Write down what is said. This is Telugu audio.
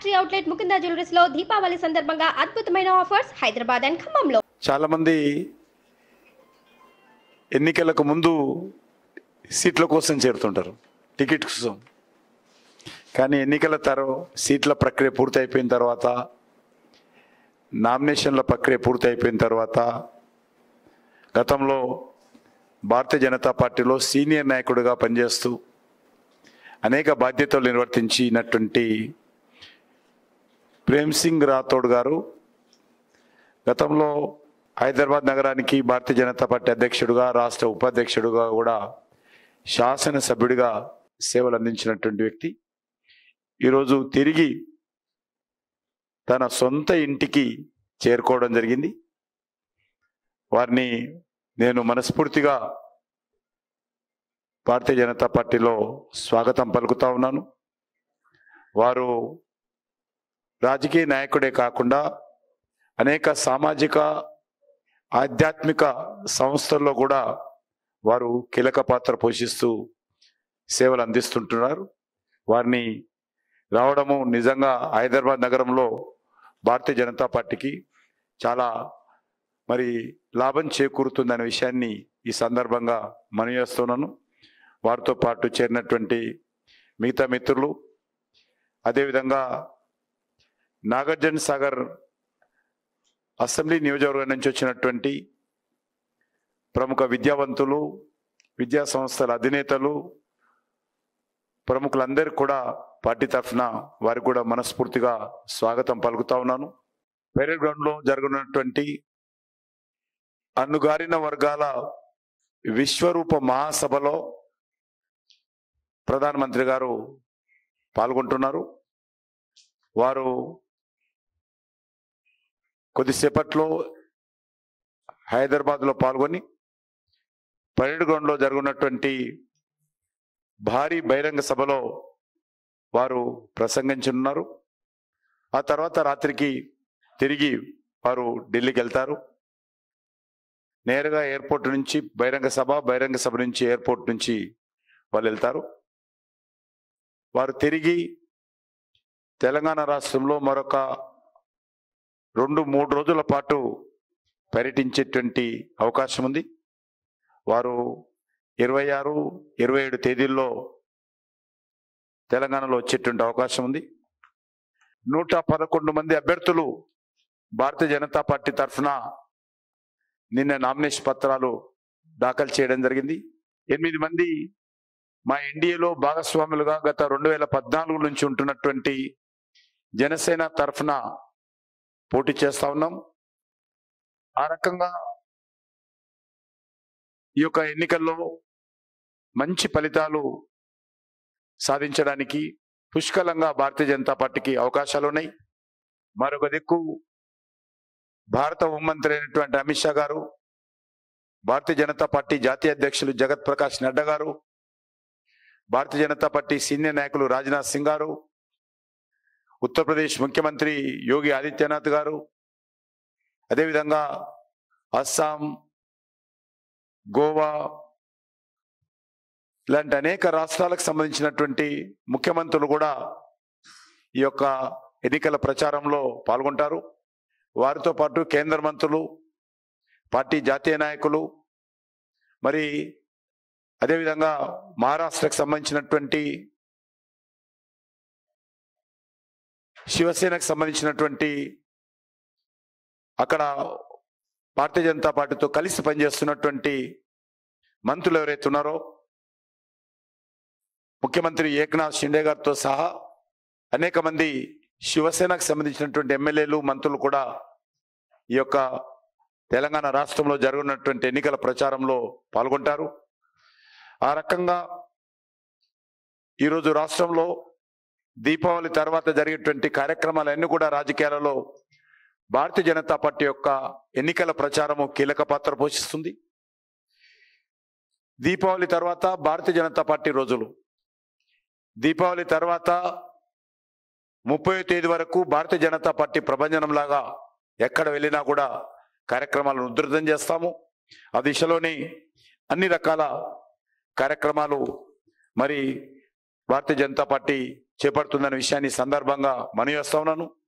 ఫ్యాక్టరీ అవుట్లెట్ ముకుందా జ్యువెలర్స్ లో దీపావళి సందర్భంగా అద్భుతమైన ఆఫర్స్ హైదరాబాద్ అండ్ ఖమ్మంలో చాలామంది ఎన్నికలకు ముందు సీట్ల కోసం చేరుతుంటారు టికెట్ కోసం కానీ ఎన్నికల తర్వాత సీట్ల ప్రక్రియ పూర్తి అయిపోయిన తర్వాత నామినేషన్ల ప్రక్రియ పూర్తి అయిపోయిన తర్వాత గతంలో భారతీయ జనతా పార్టీలో సీనియర్ నాయకుడిగా పనిచేస్తూ అనేక బాధ్యతలు నిర్వర్తించినటువంటి ప్రేమ్ సింగ్ రాథోడ్ గారు గతంలో హైదరాబాద్ నగరానికి భారతీయ జనతా పార్టీ అధ్యక్షుడిగా రాష్ట్ర ఉపాధ్యక్షుడిగా కూడా శాసనసభ్యుడిగా సేవలు అందించినటువంటి వ్యక్తి ఈరోజు తిరిగి తన సొంత ఇంటికి చేరుకోవడం జరిగింది వారిని నేను మనస్ఫూర్తిగా భారతీయ జనతా పార్టీలో స్వాగతం పలుకుతా ఉన్నాను వారు రాజకీయ నాయకుడే కాకుండా అనేక సామాజిక ఆధ్యాత్మిక సంస్థల్లో కూడా వారు కీలక పాత్ర పోషిస్తూ సేవలు అందిస్తుంటున్నారు వారిని రావడము నిజంగా హైదరాబాద్ నగరంలో భారతీయ జనతా పార్టీకి చాలా మరి లాభం చేకూరుతుందనే విషయాన్ని ఈ సందర్భంగా మనవి చేస్తున్నాను వారితో పాటు చేరినటువంటి మిగతా మిత్రులు అదేవిధంగా నాగార్జున సాగర్ అసెంబ్లీ నియోజకవర్గం నుంచి వచ్చినటువంటి ప్రముఖ విద్యావంతులు విద్యా సంస్థల అధినేతలు ప్రముఖులందరికీ కూడా పార్టీ తరఫున వారికి కూడా మనస్ఫూర్తిగా స్వాగతం పలుకుతా ఉన్నాను పెరేడ్ గ్రౌండ్లో జరగనున్నటువంటి అన్నుగారిన వర్గాల విశ్వరూప మహాసభలో ప్రధానమంత్రి గారు పాల్గొంటున్నారు వారు కొద్దిసేపట్లో హైదరాబాద్లో పాల్గొని పరేడ్ గ్రౌండ్లో జరుగుతున్నటువంటి భారీ బహిరంగ సభలో వారు ప్రసంగించనున్నారు ఆ తర్వాత రాత్రికి తిరిగి వారు ఢిల్లీకి వెళ్తారు నేరుగా ఎయిర్పోర్ట్ నుంచి బహిరంగ సభ బహిరంగ సభ నుంచి ఎయిర్పోర్ట్ నుంచి వాళ్ళు వెళ్తారు వారు తిరిగి తెలంగాణ రాష్ట్రంలో మరొక రెండు మూడు రోజుల పాటు పర్యటించేటువంటి అవకాశం ఉంది వారు ఇరవై ఆరు ఇరవై ఏడు తేదీల్లో తెలంగాణలో వచ్చేటువంటి అవకాశం ఉంది నూట పదకొండు మంది అభ్యర్థులు భారతీయ జనతా పార్టీ తరఫున నిన్న నామినేషన్ పత్రాలు దాఖలు చేయడం జరిగింది ఎనిమిది మంది మా ఎన్డీఏలో భాగస్వాములుగా గత రెండు వేల పద్నాలుగు నుంచి ఉంటున్నటువంటి జనసేన తరఫున పోటీ చేస్తా ఉన్నాం ఆ రకంగా ఈ యొక్క ఎన్నికల్లో మంచి ఫలితాలు సాధించడానికి పుష్కలంగా భారతీయ జనతా పార్టీకి అవకాశాలు ఉన్నాయి మరొక దిక్కు భారత హోంమంత్రి అయినటువంటి అమిత్ షా గారు భారతీయ జనతా పార్టీ జాతీయ అధ్యక్షులు జగత్ ప్రకాష్ నడ్డా గారు భారతీయ జనతా పార్టీ సీనియర్ నాయకులు రాజ్నాథ్ సింగ్ గారు ఉత్తరప్రదేశ్ ముఖ్యమంత్రి యోగి ఆదిత్యనాథ్ గారు అదేవిధంగా అస్సాం గోవా ఇలాంటి అనేక రాష్ట్రాలకు సంబంధించినటువంటి ముఖ్యమంత్రులు కూడా ఈ యొక్క ఎన్నికల ప్రచారంలో పాల్గొంటారు వారితో పాటు కేంద్ర మంత్రులు పార్టీ జాతీయ నాయకులు మరి అదేవిధంగా మహారాష్ట్రకు సంబంధించినటువంటి శివసేనకు సంబంధించినటువంటి అక్కడ భారతీయ జనతా పార్టీతో కలిసి పనిచేస్తున్నటువంటి మంత్రులు ఎవరైతే ఉన్నారో ముఖ్యమంత్రి ఏక్నాథ్ షిండే గారితో సహా అనేక మంది శివసేనకు సంబంధించినటువంటి ఎమ్మెల్యేలు మంత్రులు కూడా ఈ యొక్క తెలంగాణ రాష్ట్రంలో జరుగుతున్నటువంటి ఎన్నికల ప్రచారంలో పాల్గొంటారు ఆ రకంగా ఈరోజు రాష్ట్రంలో దీపావళి తర్వాత జరిగేటువంటి కార్యక్రమాలన్నీ కూడా రాజకీయాలలో భారతీయ జనతా పార్టీ యొక్క ఎన్నికల ప్రచారము కీలక పాత్ర పోషిస్తుంది దీపావళి తర్వాత భారతీయ జనతా పార్టీ రోజులు దీపావళి తర్వాత ముప్పై తేదీ వరకు భారతీయ జనతా పార్టీ ప్రభంజనంలాగా ఎక్కడ వెళ్ళినా కూడా కార్యక్రమాలను ఉధృతం చేస్తాము ఆ దిశలోని అన్ని రకాల కార్యక్రమాలు మరి భారతీయ జనతా పార్టీ చేపడుతుందనే విషయాన్ని ఈ సందర్భంగా మనవి చేస్తా ఉన్నాను